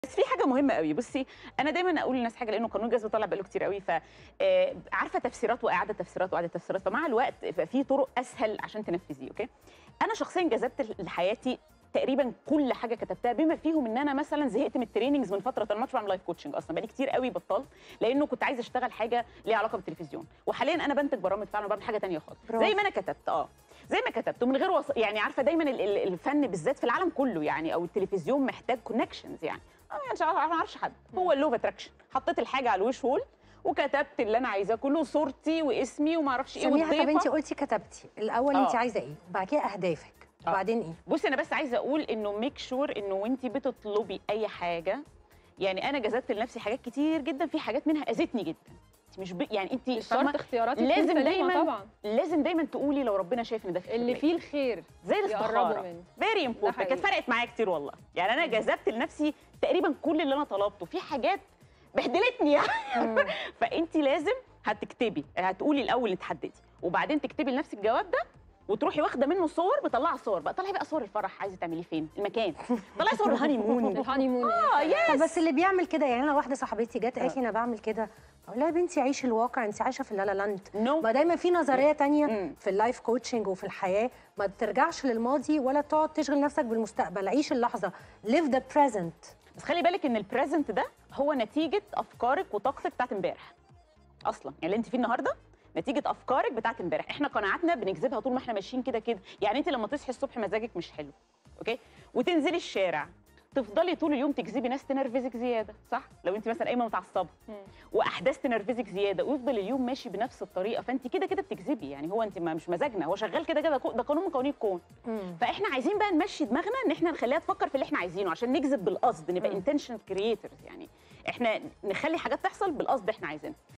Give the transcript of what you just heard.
بس في حاجه مهمه قوي بصي انا دايما اقول للناس حاجه لانه قانون الجذب طالع بقاله كتير قوي ف آه، عارفه تفسيرات واعاده تفسيرات واعاده تفسيرات فمع الوقت يبقى في طرق اسهل عشان تنفذيه اوكي انا شخصيا جذبت لحياتي تقريبا كل حاجه كتبتها بما فيهم ان انا مثلا زهقت من التريننجز من فتره انا ما كنتش بعمل لايف كوتشنج اصلا بقالي كتير قوي بطلت لانه كنت عايزه اشتغل حاجه ليها علاقه بالتلفزيون وحاليا انا بنتج برامج فعلا وبعمل حاجه تانية خالص برافو. زي ما انا كتبت اه زي ما كتبت ومن غير وص... يعني عارفه دايما ال- ال- الفن بالذات في العالم كله يعني او التلفزيون محتاج كونكشنز يعني اه يعني مش عارفة- ما اعرفش حد هو اللوف اتراكشن حطيت الحاجه على الوش وول وكتبت اللي انا عايزاه كله صورتي واسمي وما اعرفش ايه سميحه طب انت والضيفه قلتي كتبتي الاول آه. انت عايزه ايه وبعد كده اهدافك آه. وبعدين ايه بصي انا بس عايزه اقول انه ميك شور انه وانت بتطلبي اي حاجه يعني انا جذبت لنفسي حاجات كتير جدا في حاجات منها اذتني جدا انت مش ب... يعني انت مش فاهمة؟ شرط اختياراتي لازم تكون سليمة دايما طبعا لازم دايما تقولي لو ربنا شايف ان ده في اللي خير فيه الخير زي يقربوا الاستخاره منه فيري ده امبورتنت حقيقي. كانت فرقت معايا كتير والله يعني انا جذبت لنفسي تقريبا كل اللي انا طلبته في حاجات بهدلتني يعني فانت لازم هتكتبي هتقولي الاول انت حددي وبعدين تكتبي لنفسك الجواب ده وتروحي واخده منه صور بطلع صور بقى طلعي بقى صور الفرح عايزه تعمليه فين المكان طلعي صور الهاني مون الهاني مون اه يس طب بس اللي بيعمل كده يعني انا واحده صاحبتي جت قالت لي انا بعمل كده اقول لها يا بنتي عيشي الواقع انت عايشه في اللالا لاند نو ما دايما في نظريه تانية مم. في اللايف كوتشنج وفي الحياه ما ترجعش للماضي ولا تقعد تشغل نفسك بالمستقبل عيش اللحظه live the present بس خلي بالك ان البريزنت ده هو نتيجه افكارك وطاقتك بتاعت امبارح اصلا يعني اللي انت فيه النهارده نتيجه افكارك بتاعت امبارح احنا قناعاتنا بنجذبها طول ما احنا ماشيين كده كده يعني انت لما تصحي الصبح مزاجك مش حلو اوكي وتنزلي الشارع تفضلي طول اليوم تجذبي ناس تنرفزك زياده صح لو انت مثلا قايمه متعصبه مم. واحداث تنرفزك زياده ويفضل اليوم ماشي بنفس الطريقه فانت كده كده بتجذبي يعني هو انت ما مش مزاجنا هو شغال كده كده ده قانون من قوانين الكون فاحنا عايزين بقى نمشي دماغنا ان احنا نخليها تفكر في اللي احنا عايزينه عشان نجذب بالقصد نبقى مم. انتنشن كرييترز يعني احنا نخلي حاجات تحصل بالقصد احنا عايزينها